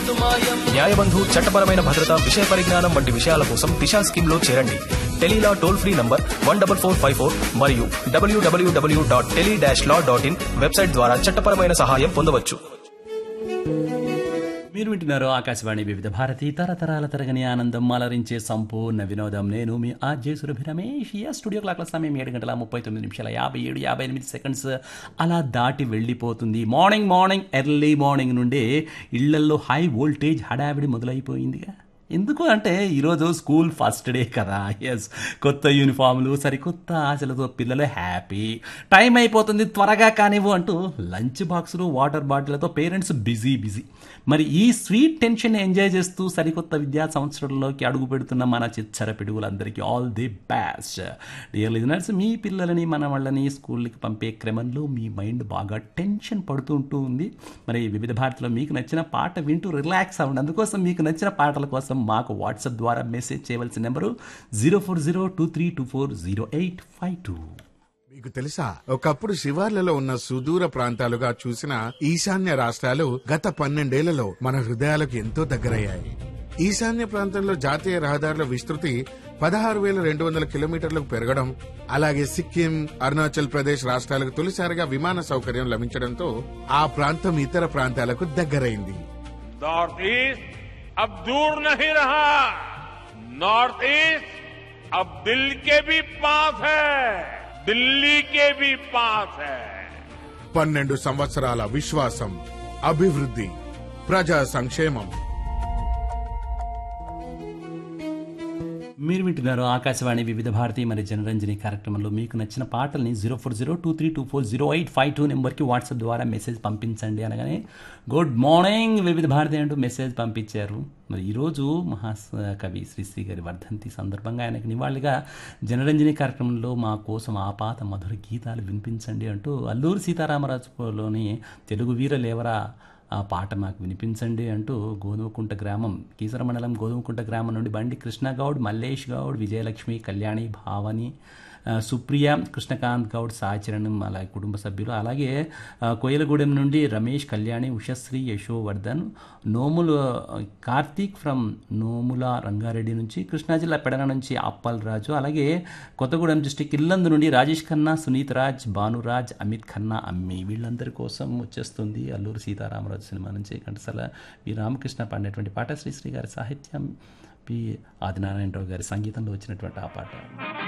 న్యాయబంధు చట్టపరమైన భద్రత విషయ పరిజ్ఞానం వంటి విషయాల కోసం దిశా స్కీమ్ లో చేరండి tele law toll free number one double four five four మరియు WWW dot tele dash law dot in website ద్వారా చట్టపరమైన సహాయం పొందవచ్చు మీరు వింటున్నారు ఆకాశవాణి వివిధ భారతి తరతరాల తరగని ఆనందం అలరించే సంపూర్ణ వినోదం నేను మీ ఆర్జే సురభి రమేష్ ఈ స్టూడియో క్లాక్ల సమయం ఏడు గంటల ముప్పై తొమ్మిది నిమిషాల యాభై ఏడు యాభై ఎనిమిది సెకండ్స్ అలా దాటి వెళ్ళిపోతుంది మార్నింగ్ మార్నింగ్ ఎర్లీ మార్నింగ్ నుండే ఇళ్లల్లో హై వోల్టేజ్ హడావిడి మొదలైపోయిందిగా ఎందుకు అంటే ఈరోజు స్కూల్ ఫస్ట్ డే కదా ఎస్ కొత్త యూనిఫామ్లు సరికొత్త ఆశలతో పిల్లలు హ్యాపీ టైం అయిపోతుంది త్వరగా కానివ్వు అంటూ లంచ్ బాక్సులు వాటర్ బాటిల్తో పేరెంట్స్ బిజీ బిజీ మరి ఈ స్వీట్ టెన్షన్ ఎంజాయ్ చేస్తూ సరికొత్త విద్యా సంవత్సరంలోకి అడుగు పెడుతున్న మన చిచ్చర పిడుగులందరికీ all the best dear listeners మీ పిల్లలని మన వాళ్ళని స్కూల్కి పంపే క్రమంలో మీ మైండ్ బాగా టెన్షన్ పడుతూ ఉంటూ ఉంది మరి వివిధ భారతిలో మీకు నచ్చిన పాట వింటూ రిలాక్స్ అవ్వండి అందుకోసం మీకు నచ్చిన పాటల కోసం మాకు వాట్సాప్ ద్వారా మెసేజ్ చేయవలసిన number zero four zero two three two four zero eight five two మీకు తెలుసా ఒకప్పుడు శివార్లలో ఉన్న సుదూర ప్రాంతాలుగా చూసిన ఈశాన్య రాష్ట్రాలు గత పన్నెండేళ్లలో మన హృదయాలకు ఎంతో దగ్గరయ్యాయి ఈశాన్య ప్రాంతంలో జాతీయ రహదారుల విస్తృతి పదహారు వేల రెండు వందల కిలోమీటర్లకు పెరగడం అలాగే సిక్కిం అరుణాచల్ ప్రదేశ్ రాష్ట్రాలకు తొలిసారిగా విమాన సౌకర్యం లభించడంతో ఆ ప్రాంతం ఇతర ప్రాంతాలకు దగ్గరైంది नॉर्थ ईस्ट अब दूर नहीं रहा नॉर्थ ईस्ट अब दिल के भी पास है दिल्ली के भी पास है పన్నెండు సంవత్సరాల విశ్వాసం అభివృద్ధి ప్రజా సంక్షేమం మీరు వింటున్నారు ఆకాశవాణి వివిధ భారతి మరి జనరంజని కార్యక్రమంలో మీకు నచ్చిన పాటల్ని zero four zero two three two four zero eight five two నెంబర్కి వాట్సాప్ ద్వారా మెసేజ్ పంపించండి అనగానే గుడ్ మార్నింగ్ వివిధ భారతి అంటూ మెసేజ్ పంపించారు మరి ఈరోజు మహాస్ కవి శ్రీశ్రీ గారి వర్ధంతి సందర్భంగా ఆయనకు నివాళిగా జనరంజని కార్యక్రమంలో మా కోసం ఆపాత మధుర గీతాలు వినిపించండి అంటూ అల్లూరు సీతారామరాజులోని తెలుగు వీర లేవరా ఆ పాట మాకు వినిపించండి అంటూ గోధుమకుంట గ్రామం కీసర మండలం గోధుమకుంట గ్రామం నుండి బండి కృష్ణగౌడ్ మల్లేష్ గౌడ్ విజయలక్ష్మి కళ్యాణి భావని ఆ, సుప్రియ కృష్ణకాంత్ గౌడ్ సాచరణం అలాగే కుటుంబ సభ్యులు అలాగే ఆ, కోయలగూడెం నుండి రమేష్ కళ్యాణి ఉషశ్రీ యశోవర్ధన్ నోముల కార్తీక్ ఫ్రమ్ నోముల రంగారెడ్డి నుంచి కృష్ణా జిల్లా పెడన నుంచి అప్పల్ రాజు అలాగే కొత్తగూడెం డిస్టిక్ ఇల్లందు నుండి రాజేష్ ఖన్నా సునీత్ రాజ్ భానురాజ్ అమిత్ ఖన్నా అమ్మి వీళ్ళందరి కోసం వచ్చేస్తుంది అల్లూరు సీతారామరాజు సినిమా నుంచి ఘంటసాల వి రామకృష్ణ పాడినటువంటి పాట శ్రీశ్రీ గారి సాహిత్యం పి ఆదినారాయణరావు గారి సంగీతంలో వచ్చినటువంటి ఆ పాట